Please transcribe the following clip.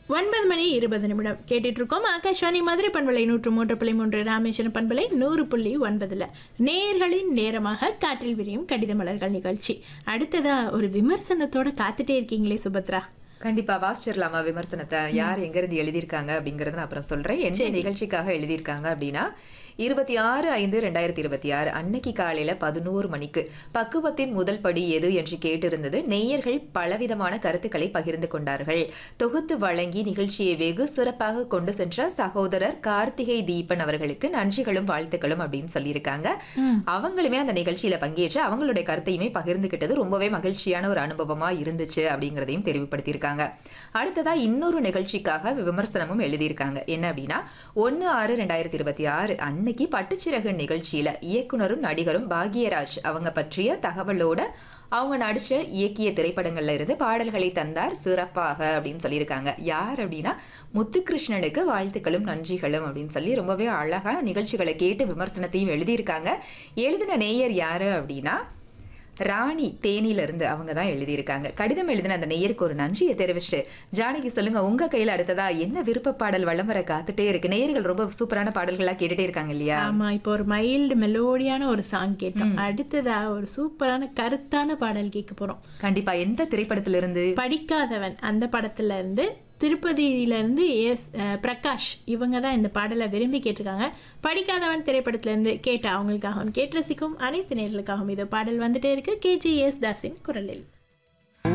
ஒன்பது மணி இருபது நிமிடம் கேட்டுட்டு இருக்கோம் ஆகாஷ்வாணி மதுரை பண்பலை நூற்று மூன்று புள்ளி மூன்று ராமேஸ்வரம் பண்பலை நூறு புள்ளி ஒன்பதுல நேர்களின் நேரமாக காற்றில் விரியும் கடித மலர்கள் நிகழ்ச்சி அடுத்ததா ஒரு விமர்சனத்தோட காத்துட்டே இருக்கீங்களே சுபத்ரா கண்டிப்பா வாசிச்சிடலாமா விமர்சனத்தை யார் எங்க இருந்து எழுதியிருக்காங்க அப்படிங்கறத நான் அப்புறம் சொல்றேன் எந்த நிகழ்ச்சிக்காக எழுதியிருக்காங்க அப்படின்னா இருபத்தி ஆறு ஐந்து ரெண்டாயிரத்தி இருபத்தி ஆறு அன்னைக்கு காலையில பதினோரு மணிக்கு பக்குவத்தின் முதல் படி எது என்று கேட்டிருந்தது நெய்யர்கள் பலவிதமான கருத்துக்களை பகிர்ந்து கொண்டார்கள் தொகுத்து வழங்கி நிகழ்ச்சியை வெகு சிறப்பாக கொண்டு சென்ற சகோதரர் கார்த்திகை தீபன் அவர்களுக்கு நன்றிகளும் வாழ்த்துக்களும் அப்படின்னு சொல்லியிருக்காங்க அவங்களுமே அந்த நிகழ்ச்சியில பங்கேற்று அவங்களுடைய கருத்தையுமே பகிர்ந்துகிட்டது ரொம்பவே மகிழ்ச்சியான ஒரு அனுபவமா இருந்துச்சு அப்படிங்கிறதையும் தெரிவுபடுத்தியிருக்காங்க அடுத்ததா இன்னொரு நிகழ்ச்சிக்காக விமர்சனமும் எழுதியிருக்காங்க என்ன அப்படின்னா ஒன்னு ஆறு ரெண்டாயிரத்தி இருபத்தி ஆறு அன்னைக்கு பட்டுச்சிறகு நிகழ்ச்சியில இயக்குனரும் நடிகரும் பாக்யராஜ் அவங்க பற்றிய தகவலோட அவங்க நடிச்ச இயக்கிய திரைப்படங்கள்ல இருந்து பாடல்களை தந்தார் சிறப்பாக அப்படின்னு சொல்லியிருக்காங்க யார் அப்படின்னா முத்துகிருஷ்ணனுக்கு வாழ்த்துக்களும் நன்றிகளும் அப்படின்னு சொல்லி ரொம்பவே அழகா நிகழ்ச்சிகளை கேட்டு விமர்சனத்தையும் எழுதியிருக்காங்க எழுதின நேயர் யாரு அப்படின்னா ராணி தேனில இருந்து அவங்க தான் எழுதியிருக்காங்க கடிதம் எழுதின அந்த நேயருக்கு ஒரு நன்றியை தெரிவிச்சுட்டு ஜானகி சொல்லுங்க உங்க கையில அடுத்ததா என்ன விருப்ப பாடல் வளம் வர காத்துட்டே இருக்கு நேயர்கள் ரொம்ப சூப்பரான பாடல்களா கேட்டுட்டே இருக்காங்க இல்லையா ஆமா இப்போ ஒரு மைல்டு மெலோடியான ஒரு சாங் கேட்டோம் அடுத்ததா ஒரு சூப்பரான கருத்தான பாடல் கேட்க போறோம் கண்டிப்பா எந்த திரைப்படத்துல இருந்து படிக்காதவன் அந்த படத்துல இருந்து திருப்பதியில இருந்து எஸ் அஹ், பிரகாஷ் இவங்க தான் இந்த பாடலை விரும்பி கேட்டிருக்காங்க படிக்காதவன் திரைப்படத்துல இருந்து கேட்ட அவங்களுக்காகவும் கேட்டு ரசிக்கும் அனைத்து நேர்களுக்காகவும் இது பாடல் வந்துட்டே இருக்கு கேஜி எஸ் தாஸின் குரலில்